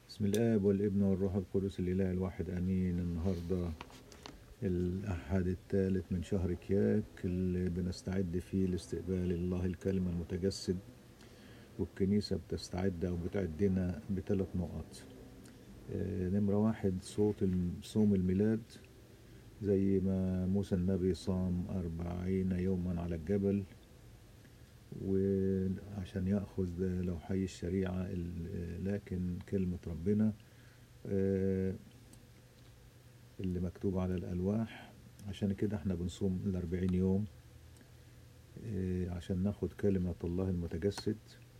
بسم الآب والابن والروح القدس الإله الواحد آمين النهاردة الأحد الثالث من شهر كياك اللي بنستعد فيه لاستقبال الله الكلمة المتجسد والكنيسة بتستعد أو بتعدنا بثلاث نقط آه، نمرة واحد صوت الم- صوم الميلاد زي ما موسى النبي صام أربعين يوما على الجبل وعشان يأخذ لوحي الشريعة ال- لكن كلمة ربنا آه، اللي مكتوب على الألواح عشان كده احنا بنصوم الأربعين يوم آه، عشان ناخد كلمة الله المتجسد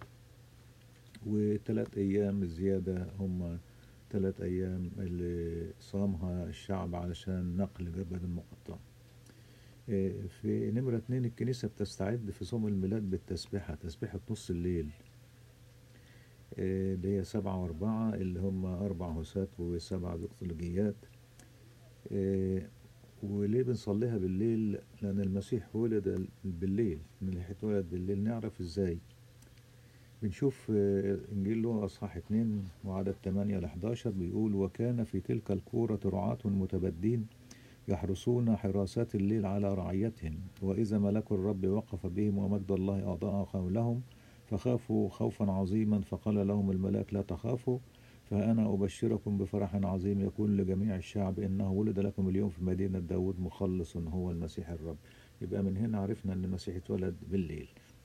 وثلاث أيام الزيادة هم ثلاث أيام اللي صامها الشعب علشان نقل جبل المقطع آه، في نمرة اتنين الكنيسة بتستعد في صوم الميلاد بالتسبيحة تسبيحة نص الليل آه، اللي هي سبعة وأربعة اللي هم أربع هسات وسبع بكتولوجيات آه، وليه بنصليها بالليل لأن المسيح ولد بالليل المسيح اتولد بالليل نعرف ازاي بنشوف آه، إنجيل لوقا أصحاح 2 وعدد 8 ل 11 بيقول وكان في تلك الكورة رعاة متبدين يحرسون حراسات الليل على رعيتهم وإذا ملك الرب وقف بهم ومجد الله أضاء قولهم فخافوا خوفا عظيما فقال لهم الملاك لا تخافوا فأنا أبشركم بفرح عظيم يكون لجميع الشعب إنه ولد لكم اليوم في مدينة داود مخلص هو المسيح الرب يبقى من هنا عرفنا أن المسيح اتولد بالليل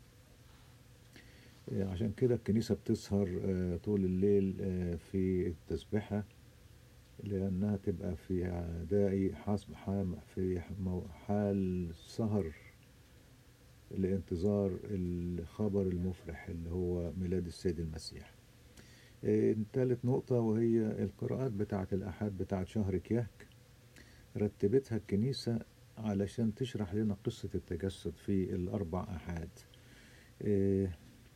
آه، عشان كده الكنيسة بتسهر آه، طول الليل آه، في التسبحة لأنها تبقى في أداء حسب حام- في مو- حال سهر لانتظار الخبر المفرح اللي هو ميلاد السيد المسيح آه، تالت نقطة وهي القراءات بتاعة الأحاد بتاعة شهر كياك رتبتها الكنيسة علشان تشرح لنا قصة التجسد في الأربع أحاد آه،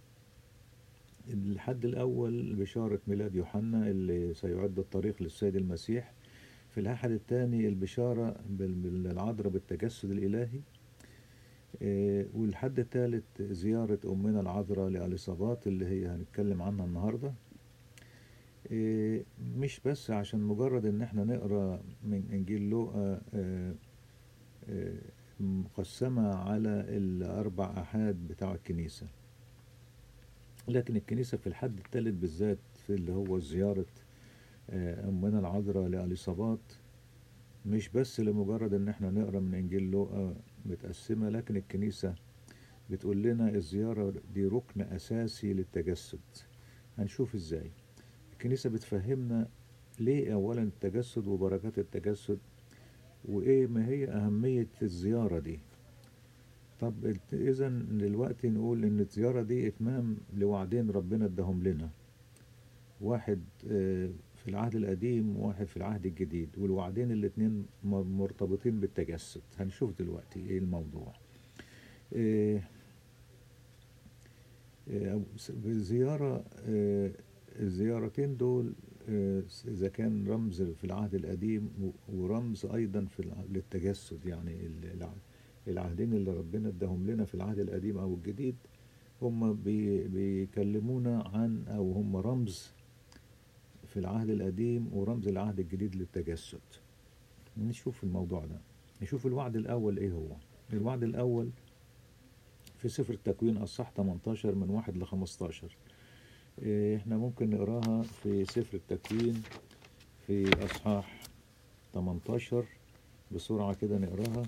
الحد الأول بشارة ميلاد يوحنا اللي سيعد الطريق للسيد المسيح في الأحد الثاني البشارة بال- بالعذراء بالتجسد الإلهي آه، والحد الثالث زيارة أمنا العذراء لأليصابات اللي هي هنتكلم عنها النهاردة آه، مش بس عشان مجرد ان احنا نقرا من انجيل لوقا آه، آه، مقسمة على الأربع أحاد بتاع الكنيسة لكن الكنيسة في الحد الثالث بالذات في اللي هو زيارة آه، أمنا العذراء لأليصابات مش بس لمجرد ان احنا نقرا من انجيل لوقا متقسمة لكن الكنيسة بتقول لنا الزيارة دي ركن أساسي للتجسد هنشوف ازاي الكنيسة بتفهمنا ليه أولا التجسد وبركات التجسد وإيه ما هي أهمية الزيارة دي طب إذا دلوقتي نقول إن الزيارة دي إتمام لوعدين ربنا اداهم لنا واحد آه، في العهد القديم وواحد في العهد الجديد والوعدين الاتنين م- مرتبطين بالتجسد هنشوف دلوقتي إيه الموضوع آه، آه، زيارة آه، الزيارتين دول آه، إذا كان رمز في العهد القديم و- ورمز أيضا في الع- للتجسد يعني ال- الع- العهدين اللي ربنا اداهم لنا في العهد القديم أو الجديد هم بي- بيكلمونا عن أو هم رمز في العهد القديم ورمز العهد الجديد للتجسد نشوف الموضوع ده نشوف الوعد الأول إيه هو الوعد الأول في سفر التكوين أصح 18 من 1 ل 15 إيه، احنا ممكن نقراها في سفر التكوين في اصحاح 18 بسرعة كده نقراها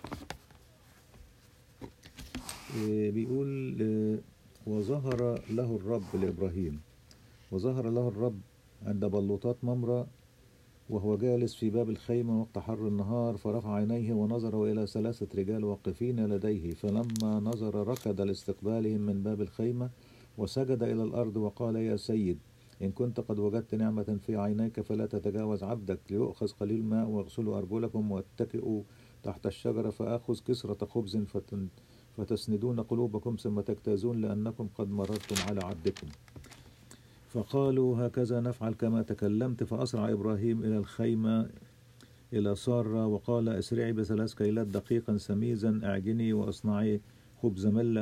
إيه، بيقول إيه، وظهر له الرب لإبراهيم وظهر له الرب عند بلوطات ممرة وهو جالس في باب الخيمة وقت حر النهار فرفع عينيه ونظر وإلى ثلاثة رجال واقفين لديه فلما نظر ركض لاستقبالهم من باب الخيمة وسجد إلى الأرض وقال يا سيد إن كنت قد وجدت نعمة في عينيك فلا تتجاوز عبدك ليؤخذ قليل ماء واغسلوا أرجلكم واتكئوا تحت الشجرة فآخذ كسرة خبز فتن فتسندون قلوبكم ثم تجتازون لأنكم قد مررتم على عبدكم فقالوا هكذا نفعل كما تكلمت فأسرع إبراهيم إلى الخيمة إلى سارة وقال اسرعي بثلاث كيلات دقيقا سميزا اعجني واصنعي خبز ملة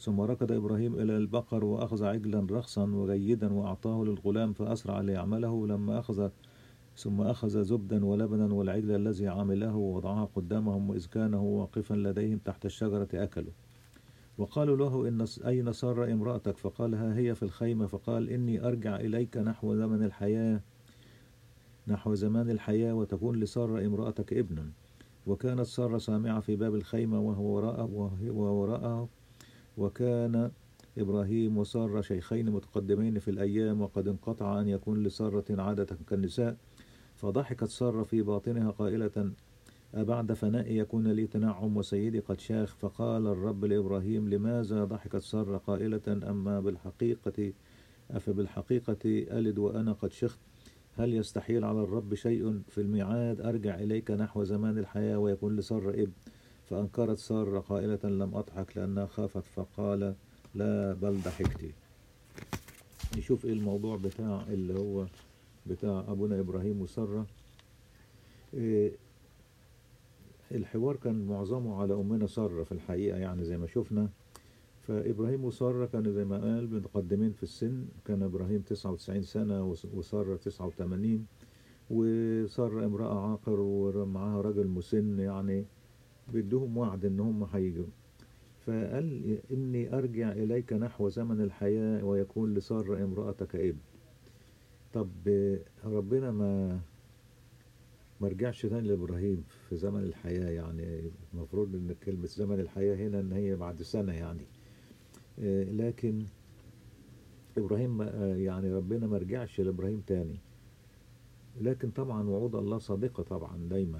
ثم ركض إبراهيم إلى البقر وأخذ عجلا رخصا وجيدا وأعطاه للغلام فأسرع ليعمله لما أخذ ثم أخذ زبدا ولبنا والعجل الذي عمله ووضعها قدامهم وإذ كان هو واقفا لديهم تحت الشجرة أكلوا وقالوا له إن أين سار امرأتك فقال ها هي في الخيمة فقال إني أرجع إليك نحو زمن الحياة نحو زمان الحياة وتكون لسارة امرأتك ابنا وكانت سارة سامعة في باب الخيمة وهو وراءه وهو وراءه وكان إبراهيم وسارة شيخين متقدمين في الأيام وقد انقطع أن يكون لسارة عادة كالنساء فضحكت سارة في باطنها قائلة أبعد فنائي يكون لي تنعم وسيدي قد شاخ فقال الرب لإبراهيم لماذا ضحكت سارة قائلة أما بالحقيقة أفبالحقيقة ألد وأنا قد شخت هل يستحيل على الرب شيء في الميعاد أرجع إليك نحو زمان الحياة ويكون لسارة ابن فأنكرت سارة قائلة لم أضحك لأنها خافت فقال لا بل ضحكتي نشوف ايه الموضوع بتاع اللي هو بتاع أبونا إبراهيم وسارة إيه الحوار كان معظمه على أمنا سارة في الحقيقة يعني زي ما شفنا فإبراهيم وسارة كانوا زي ما قال متقدمين في السن كان إبراهيم 99 سنة وسارة 89 وسارة امرأة عاقر ومعاها راجل مسن يعني بدهم وعد إن هم هيجوا فقال إني أرجع إليك نحو زمن الحياة ويكون لسارة امرأتك ابن طب ربنا ما ما رجعش تاني لإبراهيم في زمن الحياة يعني المفروض إن كلمة زمن الحياة هنا إن هي بعد سنة يعني لكن إبراهيم يعني ربنا ما رجعش لإبراهيم تاني لكن طبعا وعود الله صادقة طبعا دايما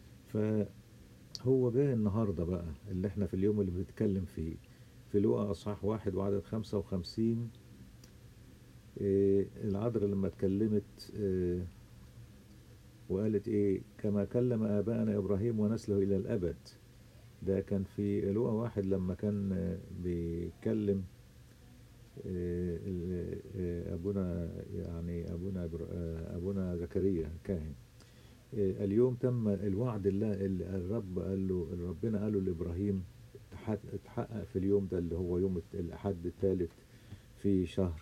فهو جاي النهاردة بقى اللي احنا في اليوم اللي بنتكلم فيه في لوقا أصحاح واحد وعدد خمسة وخمسين العذراء لما اتكلمت وقالت ايه كما كلم آباءنا إبراهيم ونسله إلى الأبد ده كان في لوقا واحد لما كان بيتكلم أبونا يعني أبونا أبونا زكريا كاهن اليوم تم الوعد الله اللي الرب قال له ربنا قاله لإبراهيم اتحقق في اليوم ده اللي هو يوم الأحد الثالث في شهر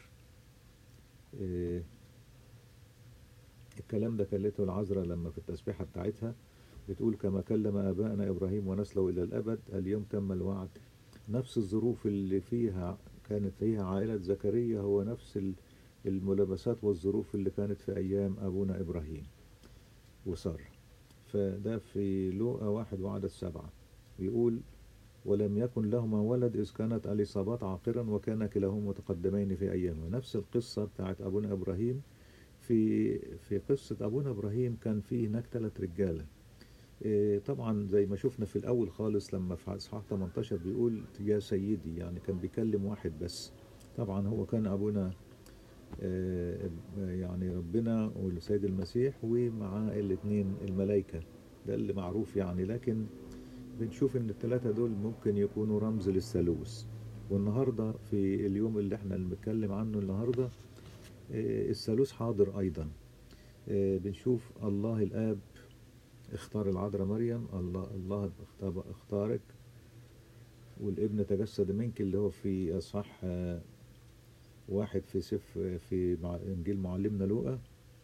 الكلام ده كلته العذراء لما في التسبيحة بتاعتها بتقول كما كلم آبائنا إبراهيم ونسله إلى الأبد اليوم تم الوعد نفس الظروف اللي فيها كانت فيها عائلة زكريا هو نفس الملابسات والظروف اللي كانت في أيام أبونا إبراهيم وسارة فده في لوقا واحد وعدد سبعة بيقول ولم يكن لهما ولد إذ كانت أليصابات عاقرا وكان كلاهما متقدمين في أيامه نفس القصة بتاعت أبونا إبراهيم في في قصة أبونا إبراهيم كان في هناك ثلاث رجالة طبعا زي ما شفنا في الأول خالص لما في إصحاح 18 بيقول يا سيدي يعني كان بيكلم واحد بس طبعا هو كان أبونا يعني ربنا والسيد المسيح ومعاه الاثنين الملائكة ده اللي معروف يعني لكن بنشوف ان الثلاثة دول ممكن يكونوا رمز للثالوث والنهاردة في اليوم اللي احنا بنتكلم عنه النهاردة الثالوث حاضر ايضا بنشوف الله الاب اختار العذراء مريم الله الله اختارك والابن تجسد منك اللي هو في اصحاح واحد في سف في انجيل معلمنا لوقا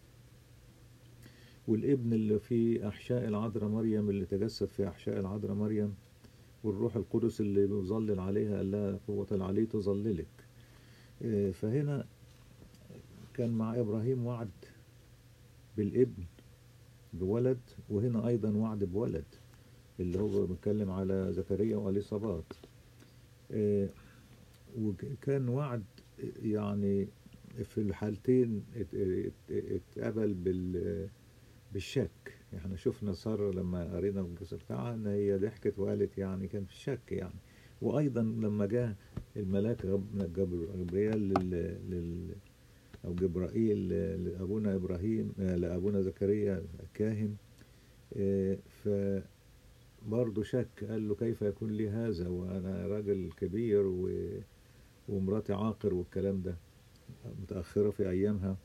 والابن اللي في احشاء العذراء مريم اللي تجسد في احشاء العذراء مريم والروح القدس اللي بيظلل عليها قال لها قوة العلي تظللك فهنا كان مع ابراهيم وعد بالابن بولد وهنا ايضا وعد بولد اللي هو بيتكلم على زكريا واليصابات وكان وعد يعني في الحالتين اتقبل بال بالشك احنا شفنا سارة لما قرينا القصة بتاعها ان هي ضحكت وقالت يعني كان في شك يعني وايضا لما جاء الملاك جبريل لل, لل او جبرائيل لابونا ابراهيم لابونا زكريا الكاهن ف برضه شك قال له كيف يكون لي هذا وانا راجل كبير و... ومراتي عاقر والكلام ده متأخرة في أيامها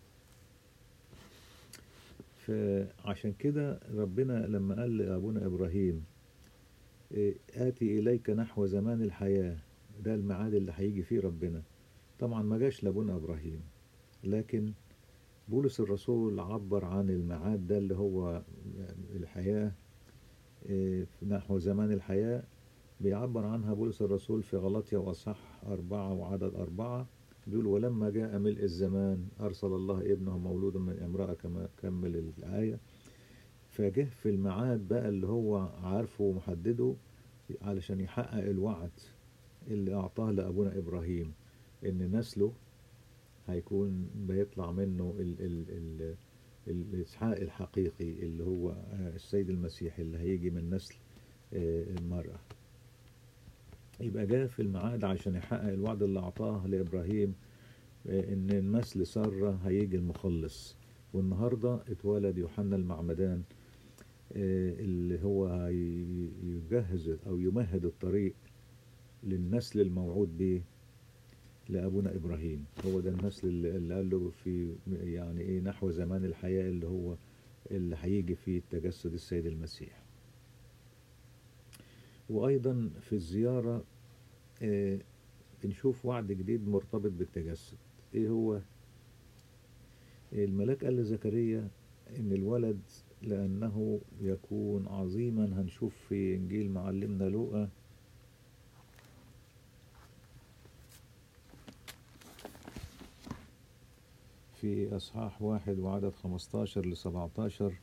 فعشان كده ربنا لما قال لأبونا إبراهيم آتي إليك نحو زمان الحياة ده الميعاد اللي هيجي فيه ربنا طبعا ما جاش لابونا ابراهيم لكن بولس الرسول عبر عن الميعاد ده اللي هو الحياة إيه، نحو زمان الحياة بيعبر عنها بولس الرسول في غلطية وأصح أربعة وعدد أربعة بيقول ولما جاء ملء الزمان أرسل الله ابنه مولودا من امرأة كما كمل الآية فجه في الميعاد بقى اللي هو عارفه ومحدده علشان يحقق الوعد اللي أعطاه لأبونا إبراهيم إن نسله هيكون بيطلع منه ال ال ال الإسحاق الحقيقي اللي هو آه، السيد المسيح اللي هيجي من نسل آه، المرأة يبقى جاء في الميعاد عشان يحقق الوعد اللي أعطاه لإبراهيم آه، إن النسل سارة هيجي المخلص والنهاردة اتولد يوحنا المعمدان آه، اللي هو هي- يجهز أو يمهد الطريق للنسل الموعود به لأبونا إبراهيم هو ده النسل اللي اللي قال له في يعني إيه نحو زمان الحياة اللي هو اللي هيجي فيه تجسد السيد المسيح وأيضا في الزيارة آه، بنشوف وعد جديد مرتبط بالتجسد إيه هو الملاك قال لزكريا إن الولد لأنه يكون عظيما هنشوف في إنجيل معلمنا لوقا في أصحاح واحد وعدد خمستاشر لسبعتاشر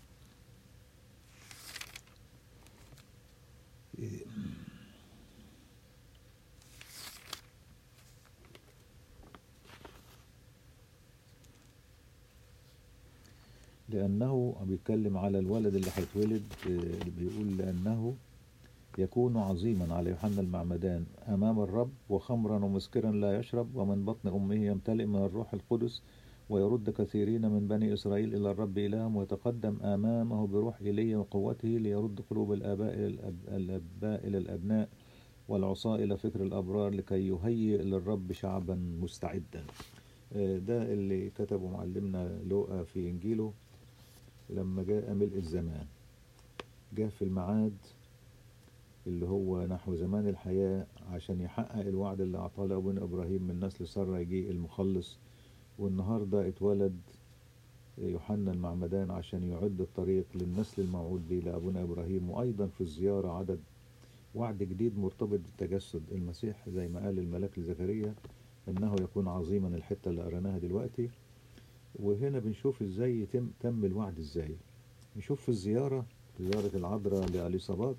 لأنه بيتكلم على الولد اللي هيتولد آه، بيقول لأنه يكون عظيما على يوحنا المعمدان أمام الرب وخمرا ومسكرا لا يشرب ومن بطن أمه يمتلئ من الروح القدس ويرد كثيرين من بني إسرائيل إلى الرب إلههم ويتقدم أمامه بروح إيليا وقوته ليرد قلوب الآباء إلى الأب... الآباء إلى الأبناء والعصاة إلى فكر الأبرار لكي يهيئ للرب شعبا مستعدا آه، ده اللي كتبه معلمنا لوقا في إنجيله لما جاء ملء الزمان جاء في الميعاد اللي هو نحو زمان الحياة عشان يحقق الوعد اللي أعطاه لأبونا إبراهيم من نسل سارة يجي المخلص والنهاردة اتولد يوحنا المعمدان عشان يعد الطريق للنسل الموعود به لأبونا إبراهيم وأيضا في الزيارة عدد وعد جديد مرتبط بالتجسد المسيح زي ما قال الملاك لزكريا إنه يكون عظيما الحتة اللي قريناها دلوقتي وهنا بنشوف ازاي يتم تم الوعد ازاي نشوف في الزيارة زيارة العذراء لأليصابات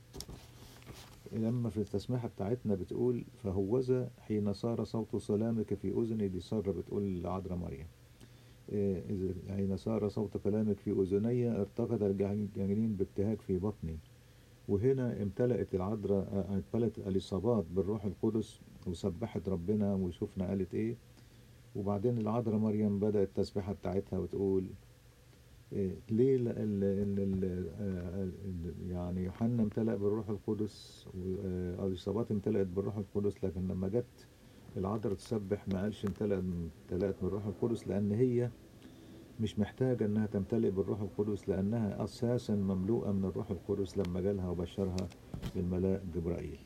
لما في التسميحة بتاعتنا بتقول فهوذا حين صار صوت سلامك في أذني دي سارة بتقول للعذراء مريم إيه، إذ حين صار صوت كلامك في أذني ارتقد الجنين بابتهاج في بطني وهنا امتلأت العذراء آه، امتلأت اليصابات بالروح القدس وسبحت ربنا وشفنا قالت ايه وبعدين العذراء مريم بدأت التسبيحة بتاعتها وتقول إيه ليه ال ال ال ال آه، ال- يعني يوحنا امتلأ بالروح القدس واليصابات امتلأت بالروح القدس لكن لما جت العذراء تسبح ما قالش امتلأت امتلأت بالروح القدس لأن هي مش محتاجة انها تمتلئ بالروح القدس لانها اساسا مملوءة من الروح القدس لما جالها وبشرها بالملاك جبرائيل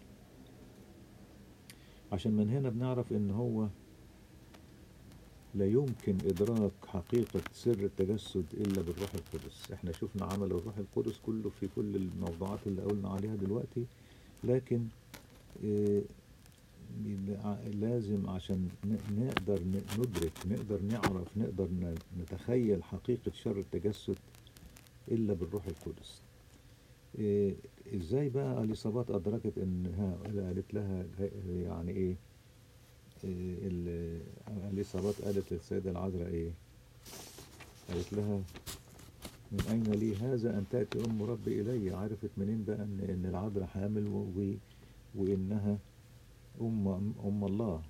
عشان من هنا بنعرف ان هو لا يمكن ادراك حقيقة سر التجسد الا بالروح القدس احنا شفنا عمل الروح القدس كله في كل الموضوعات اللي قلنا عليها دلوقتي لكن إيه لازم عشان ن- نقدر ن- ندرك نقدر نعرف نقدر ن- نتخيل حقيقة شر التجسد إلا بالروح القدس إيه إزاي بقى اليصابات أدركت إنها قالت لها يعني إيه, إيه ال- اليصابات قالت للسيدة العذراء إيه قالت لها من أين لي هذا أن تأتي أم ربي إلي عرفت منين بقى إن إن العذراء حامل و- وإنها أم أم الله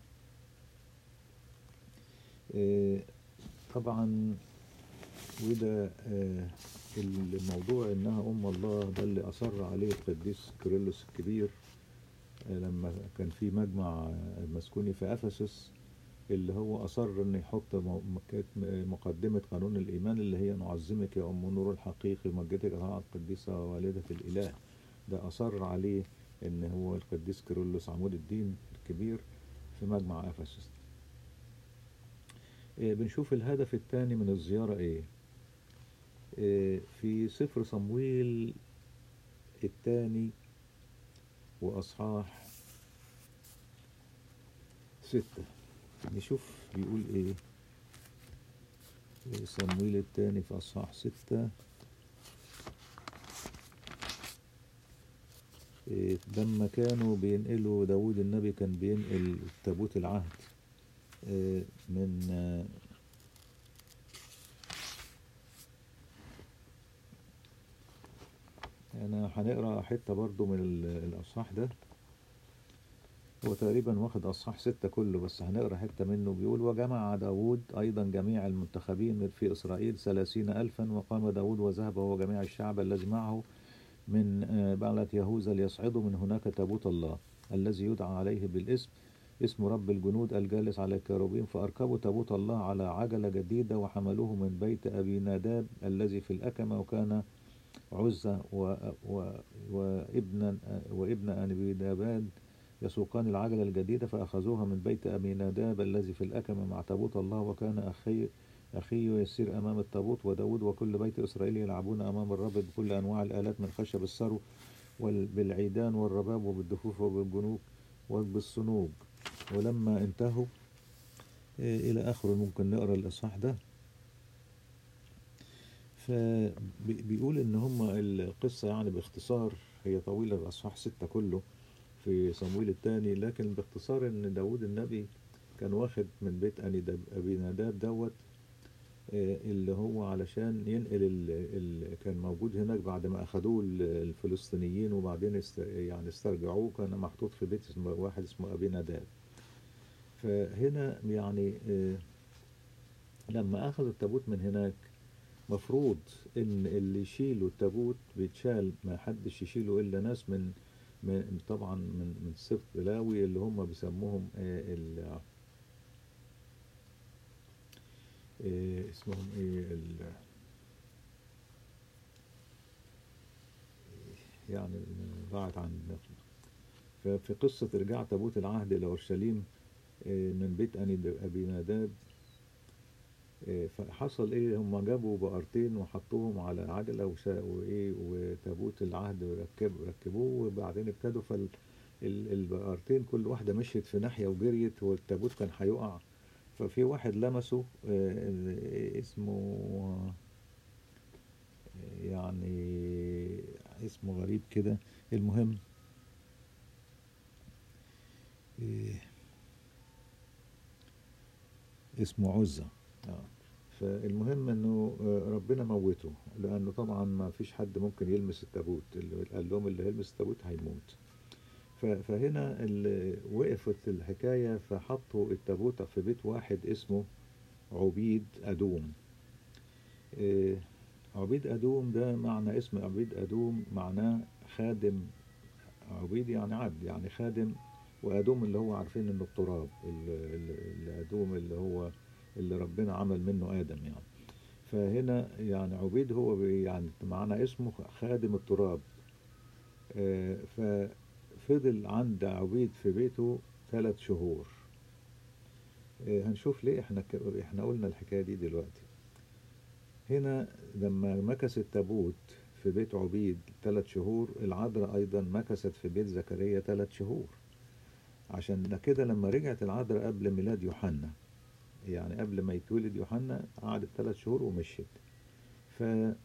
آه، طبعا وده آه، الموضوع إنها أم الله ده اللي أصر عليه القديس كيرلس الكبير آه، لما كان في مجمع آه، مسكوني في أفسس اللي هو أصر إنه يحط م- مك- مقدمة قانون الإيمان اللي هي نعظمك يا أم النور الحقيقي مجدك طبعا القديسة والدة الإله ده أصر عليه إن هو القديس كيرلس عمود الدين الكبير في مجمع أفسس إيه، بنشوف الهدف الثاني من الزيارة ايه إيه، في سفر صمويل الثاني وأصحاح ستة نشوف بيقول ايه إيه، صمويل الثاني في أصحاح ستة إيه، لما كانوا بينقلوا داود النبي كان بينقل تابوت العهد إيه، من آه، أنا هنقرأ حتة برضو من ال- الأصحاح ده هو تقريبا واخد أصحاح ستة كله بس هنقرأ حتة منه بيقول وجمع داود أيضا جميع المنتخبين في إسرائيل ثلاثين ألفا وقام داود وذهب هو جميع الشعب الذي معه من آه، بعلة يهوذا ليصعدوا من هناك تابوت الله الذي يدعى عليه بالاسم اسم رب الجنود الجالس على الكروبين فأركبوا تابوت الله على عجلة جديدة وحملوه من بيت أبي ناداب الذي في الأكمة وكان عزة و... و... وابن وابن أبي ناباد يسوقان العجلة الجديدة فأخذوها من بيت أبي ناداب الذي في الأكمة مع تابوت الله وكان أخي أخيه يسير أمام التابوت وداود وكل بيت إسرائيل يلعبون أمام الرب بكل أنواع الآلات من خشب السرو وبالعيدان والرباب وبالدفوف وبالجنوب وبالصنوج ولما انتهوا إيه، إلى آخره ممكن نقرأ الإصحاح ده فبيقول إن هما القصة يعني باختصار هي طويلة الأصحاح ستة كله في صمويل الثاني لكن باختصار إن داود النبي كان واخد من بيت أني داب- أبي ناداب دوت آه، اللي هو علشان ينقل ال ال كان موجود هناك بعد ما أخدوه ال- الفلسطينيين وبعدين است يعني استرجعوه كان محطوط في بيت اسمه واحد اسمه أبي ناداب فهنا يعني آه، لما أخذوا التابوت من هناك مفروض ان اللي يشيلوا التابوت بيتشال ما حدش يشيله الا ناس من, من طبعا من من سبط لاوي اللي هم بيسموهم آه، ال آه، اسمهم ايه ال يعني ضاعت عن ففي قصة إرجاع تابوت العهد إلى أورشليم آه، من بيت أني- أبي ناداب إيه، فحصل ايه هم جابوا بقرتين وحطوهم على عجله وشا وايه وتابوت العهد ركب ركبوه وبعدين ابتدوا فال ال- البقرتين كل واحده مشيت في ناحيه وجريت والتابوت كان هيقع ففي واحد لمسه آه، اسمه آه، يعني اسمه غريب كده المهم إيه، اسمه عزة آه. فالمهم انه آه، ربنا موته لانه طبعا ما فيش حد ممكن يلمس التابوت اللي قال لهم اللي هيلمس التابوت هيموت ف- فهنا ال- وقفت الحكاية فحطوا التابوت في بيت واحد اسمه عبيد أدوم آه، عبيد أدوم ده معنى اسم عبيد أدوم معناه خادم عبيد يعني عبد يعني خادم وأدوم اللي هو عارفين إنه التراب ال- ال- الأدوم اللي هو اللي ربنا عمل منه آدم يعني فهنا يعني عبيد هو بي- يعني معنى اسمه خادم التراب آه، ففضل عند عبيد في بيته ثلاث شهور آه، هنشوف ليه احنا ك- احنا قلنا الحكاية دي دلوقتي هنا لما مكث التابوت في بيت عبيد ثلاث شهور العذراء أيضا مكثت في بيت زكريا ثلاث شهور عشان ده كده لما رجعت العذراء قبل ميلاد يوحنا يعني قبل ما يتولد يوحنا قعدت ثلاث شهور ومشيت ف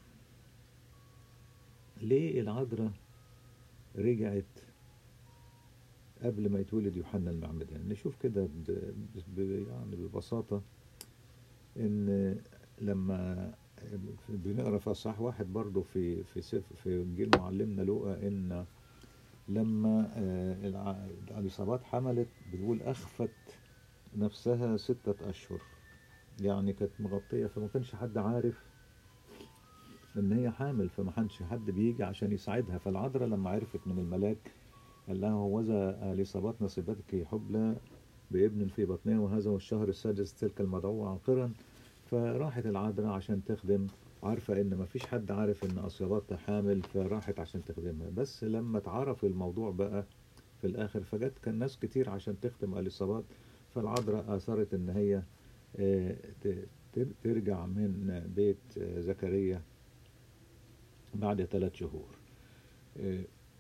ليه العذراء رجعت قبل ما يتولد يوحنا المعمدان نشوف كده ب- ب- يعني ببساطة ان لما بنقرا في اصحاح واحد برضه في في سفر في انجيل معلمنا لوقا ان لما آه، الع- اليصابات حملت بتقول اخفت نفسها ستة اشهر يعني كانت مغطية فما كانش حد عارف ان هي حامل فما كانش حد بيجي عشان يساعدها فالعذراء لما عرفت من الملاك قال لها هوذا اليصابات نصيبتك حبلى بابن في بطنها وهذا هو الشهر السادس تلك المدعوة عاقرا فراحت العذراء عشان تخدم عارفة ان مفيش حد عارف ان اصيباتها حامل فراحت عشان تخدمها بس لما اتعرف الموضوع بقى في في الآخر فجت كان ناس كتير عشان تختم الإصابات فالعذراء أثرت إن هي آه، ت- ت- ترجع من بيت آه، زكريا بعد ثلاث شهور آه،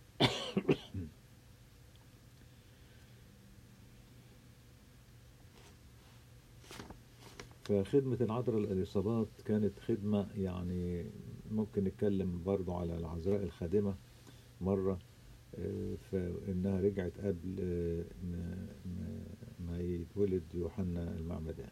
فخدمة العذراء الإصابات كانت خدمة يعني ممكن نتكلم برضو على العذراء الخادمة مرة آه، فإنها رجعت قبل آه، ما- ما- ما يتولد يوحنا المعمدان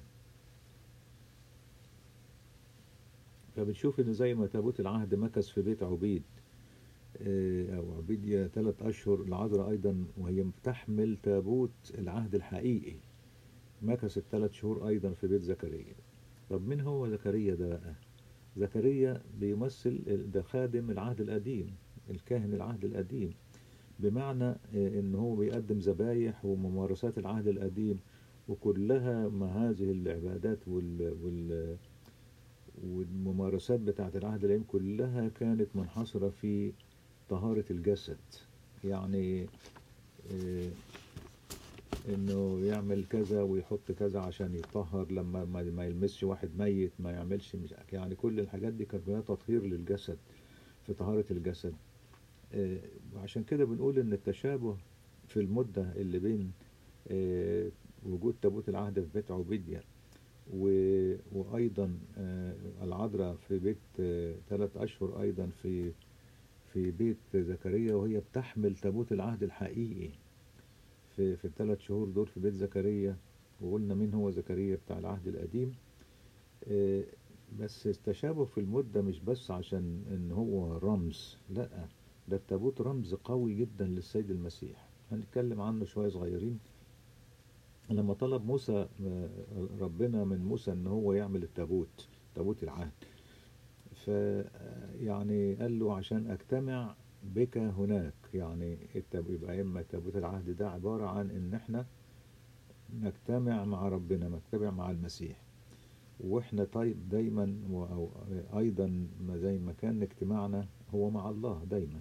فبنشوف إن زي ما تابوت العهد مكث في بيت عبيد آه، أو عبيدية ثلاث أشهر العذراء أيضا وهي بتحمل تابوت العهد الحقيقي مكثت ثلاث شهور أيضا في بيت زكريا طب مين هو زكريا ده بقى زكريا بيمثل ده خادم العهد القديم الكاهن العهد القديم بمعنى آه، ان هو بيقدم ذبايح وممارسات العهد القديم وكلها ما هذه العبادات وال, وال والممارسات بتاعة العهد القديم كلها كانت منحصرة في طهارة الجسد يعني آه، انه يعمل كذا ويحط كذا عشان يطهر لما ما ما يلمسش واحد ميت ما يعملش مش يعني كل الحاجات دي كانت فيها تطهير للجسد في طهارة الجسد آه، وعشان كده بنقول ان التشابه في المدة اللي بين آه، وجود تابوت العهد في بيت عبيديا و- وأيضا آه، العذراء في بيت ثلاث أشهر أيضا في في بيت زكريا وهي بتحمل تابوت العهد الحقيقي في في الثلاث شهور دول في بيت زكريا وقلنا مين هو زكريا بتاع العهد القديم آه، بس التشابه في المدة مش بس عشان ان هو رمز لا ده التابوت رمز قوي جدا للسيد المسيح هنتكلم عنه شوية صغيرين لما طلب موسى آه، ربنا من موسى ان هو يعمل التابوت تابوت العهد ف يعني قال له عشان اجتمع بك هناك يعني التاب- يبقى اما تابوت العهد ده عبارة عن ان احنا نجتمع مع ربنا نجتمع مع المسيح واحنا طيب دايما و- او ايضا ما زي ما كان اجتماعنا هو مع الله دايما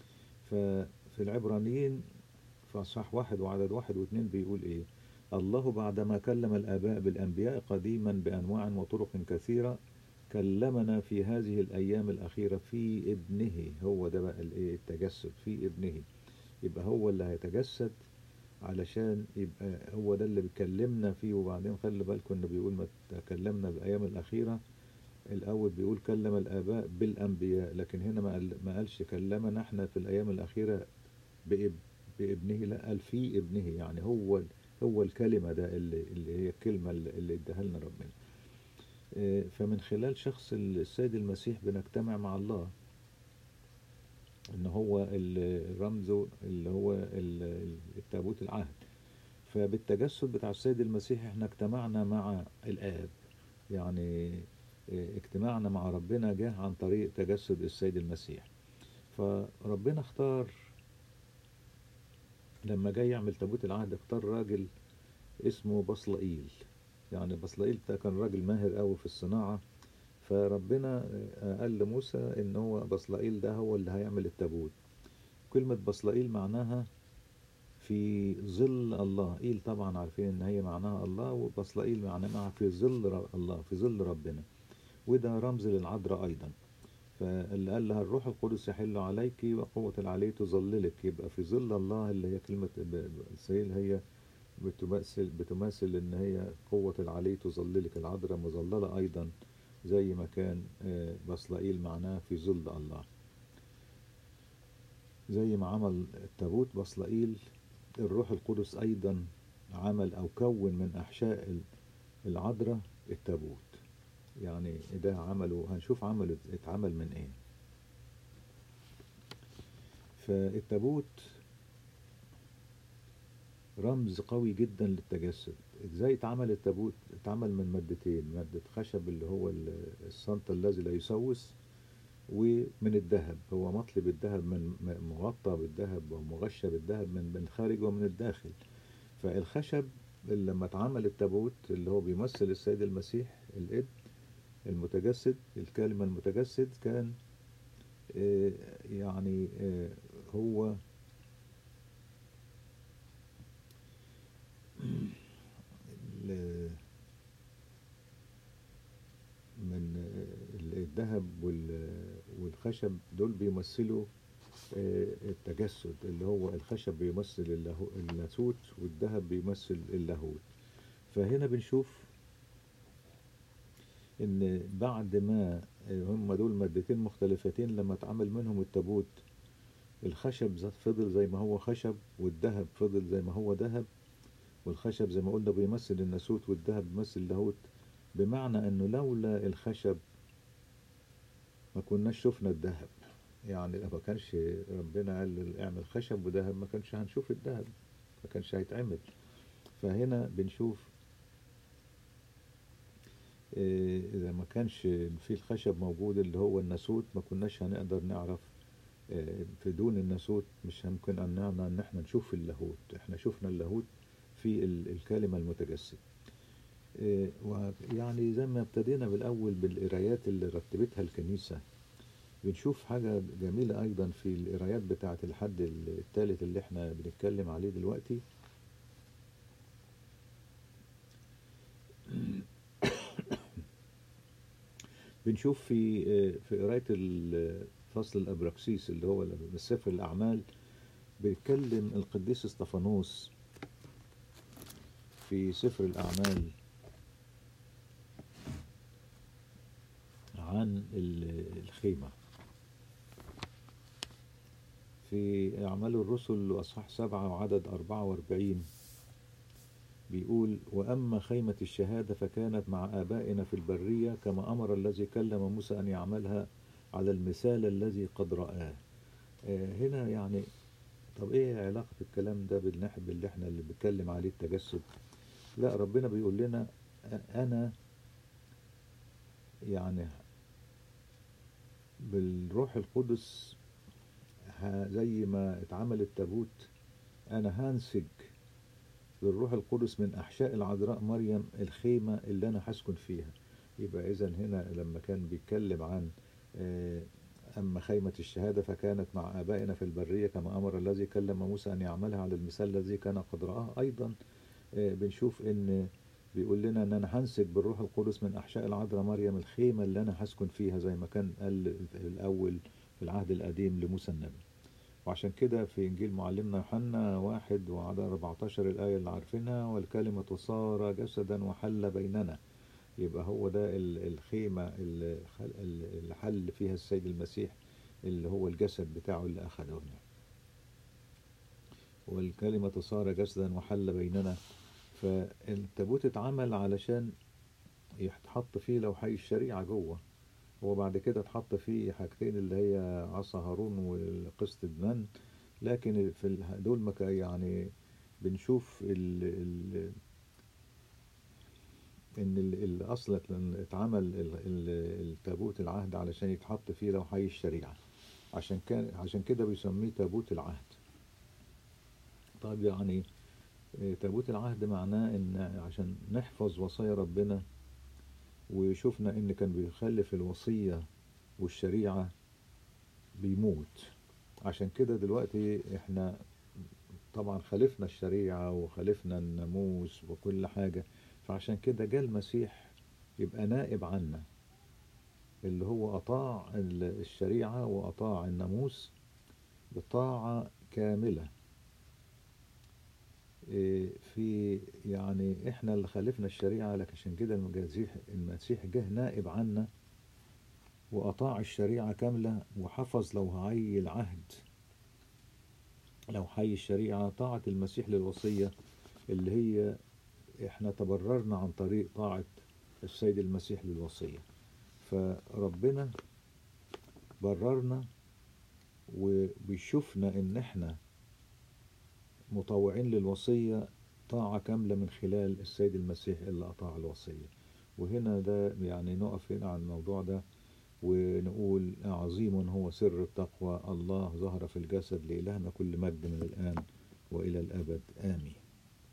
ففي العبرانيين في اصحاح واحد وعدد واحد واثنين بيقول ايه الله بعدما كلم الاباء بالانبياء قديما بانواع وطرق كثيره كلمنا في هذه الايام الاخيره في ابنه هو ده بقى الايه التجسد في ابنه يبقى هو اللي هيتجسد علشان يبقى هو ده اللي بيكلمنا فيه وبعدين خلي بالكم انه بيقول ما تكلمنا بالايام الاخيره الاول بيقول كلم الاباء بالانبياء لكن هنا ما قال ما قالش كلمنا احنا في الايام الاخيره بإب بابنه لا قال في ابنه يعني هو هو الكلمه ده اللي, اللي هي الكلمه اللي اللي اداها لنا ربنا آه، فمن خلال شخص السيد المسيح بنجتمع مع الله ان هو ال- رمزه اللي هو ال- التابوت العهد فبالتجسد بتاع السيد المسيح احنا اجتمعنا مع الآب يعني اه، اجتماعنا مع ربنا جه عن طريق تجسد السيد المسيح فربنا اختار لما جاي يعمل تابوت العهد اختار راجل اسمه بصلائيل يعني بصلائيل ده كان راجل ماهر قوي في الصناعة فربنا اه، قال لموسى ان هو بصلائيل ده هو اللي هيعمل التابوت كلمة بصلائيل معناها في ظل الله إيل طبعا عارفين إن هي معناها الله وبصلائيل معناها في ظل ر- الله في ظل ربنا وده رمز للعذراء أيضا فاللي قال لها الروح القدس يحل عليك وقوة العلي تظللك يبقى في ظل الله اللي هي كلمة ب- بصلائيل هي بتمثل بتمثل إن هي قوة العلي تظللك العذراء مظللة أيضا زي ما كان آه، بصلائيل معناه في ظل الله زي ما عمل التابوت بصلائيل الروح القدس أيضا عمل أو كون من أحشاء ال- العذراء التابوت يعني ده عمله هنشوف عمله اتعمل من ايه فالتابوت رمز قوي جدا للتجسد ازاي اتعمل التابوت اتعمل من مادتين مادة خشب اللي هو ال- الصنط الذي لا يسوس ومن الذهب هو مطلي بالذهب من م- مغطى بالذهب ومغشى بالذهب من من الخارج ومن الداخل فالخشب اللي لما اتعمل التابوت اللي هو بيمثل السيد المسيح الابن المتجسد الكلمة المتجسد كان آه، يعني آه، هو ال- من ال- الذهب وال- والخشب دول بيمثلوا آه، التجسد اللي هو الخشب بيمثل اللاهو- اللاهوت والذهب بيمثل اللاهوت فهنا بنشوف ان بعد ما هم دول مادتين مختلفتين لما اتعمل منهم التابوت الخشب ذات فضل زي ما هو خشب والذهب فضل زي ما هو ذهب والخشب زي ما قلنا بيمثل الناسوت والذهب بيمثل اللاهوت بمعنى انه لولا الخشب ما كناش شفنا الذهب يعني ما كانش ربنا قال اعمل خشب وذهب ما كانش هنشوف الذهب ما كانش هيتعمل فهنا بنشوف إيه، إذا ما كانش في الخشب موجود اللي هو الناسوت ما كناش هنقدر نعرف إيه، في دون الناسوت مش ممكن أن نعنا إن احنا نشوف اللاهوت احنا شفنا اللاهوت في ال- الكلمة المتجسد إيه، ويعني زي ما ابتدينا بالأول بالقرايات اللي رتبتها الكنيسة بنشوف حاجة جميلة أيضا في القرايات بتاعة الحد الثالث اللي احنا بنتكلم عليه دلوقتي بنشوف في في قراية ال- فصل الأبراكسيس اللي هو من سفر الأعمال بيتكلم القديس اسطفانوس في سفر الأعمال عن ال- الخيمة في أعمال الرسل وأصحاح سبعة وعدد أربعة وأربعين بيقول وأما خيمة الشهادة فكانت مع آبائنا في البرية كما أمر الذي كلم موسى أن يعملها على المثال الذي قد رآه آه، هنا يعني طب ايه علاقة الكلام ده بالناحية باللي احنا اللي بنتكلم عليه التجسد لا ربنا بيقول لنا أ- انا يعني بالروح القدس ه- زي ما اتعمل التابوت انا هنسج بالروح القدس من احشاء العذراء مريم الخيمة اللي انا هسكن فيها يبقى اذا هنا لما كان بيتكلم عن آه، أما خيمة الشهادة فكانت مع آبائنا في البرية كما أمر الذي كلم موسى أن يعملها على المثال الذي كان قد رآه أيضا آه، بنشوف إن بيقول لنا إن أنا هنسج بالروح القدس من أحشاء العذراء مريم الخيمة اللي أنا هسكن فيها زي ما كان قال في الأول في العهد القديم لموسى النبي وعشان كده في إنجيل معلمنا يوحنا واحد وعدد 14 الآية اللي عارفينها والكلمة صار جسدا وحل بيننا يبقى هو ده ال- الخيمة اللي خل- اللي حل فيها السيد المسيح اللي هو الجسد بتاعه اللي أخده هنا والكلمة صار جسدا وحل بيننا فالتابوت اتعمل علشان يتحط فيه لوحي الشريعة جوه هو بعد كده اتحط فيه حاجتين اللي هي عصا هارون والقسط دمان لكن في ال- دول ما كان- يعني بنشوف ال ال ان ال- الاصل اتعمل ال- ال- التابوت العهد علشان يتحط فيه لوحي الشريعة عشان كان عشان كده بيسميه تابوت العهد طيب يعني آه، تابوت العهد معناه ان عشان نحفظ وصايا ربنا وشفنا ان كان بيخلف الوصية والشريعة بيموت عشان كده دلوقتي احنا طبعا خالفنا الشريعة وخالفنا الناموس وكل حاجة فعشان كده جاء المسيح يبقى نائب عنا اللي هو أطاع ال- الشريعة وأطاع الناموس بطاعة كاملة إيه، في يعني احنا اللي خالفنا الشريعة لكن عشان كده المسيح المسيح جه نائب عنا وأطاع الشريعة كاملة وحفظ لو هعي العهد لو حي الشريعة طاعة المسيح للوصية اللي هي احنا تبررنا عن طريق طاعة السيد المسيح للوصية فربنا بررنا وبيشوفنا ان احنا مطوعين للوصية طاعة كاملة من خلال السيد المسيح اللي أطاع الوصية وهنا ده يعني نقف هنا على الموضوع ده ونقول عظيم هو سر التقوى الله ظهر في الجسد لإلهنا كل مجد من الآن وإلى الأبد آمين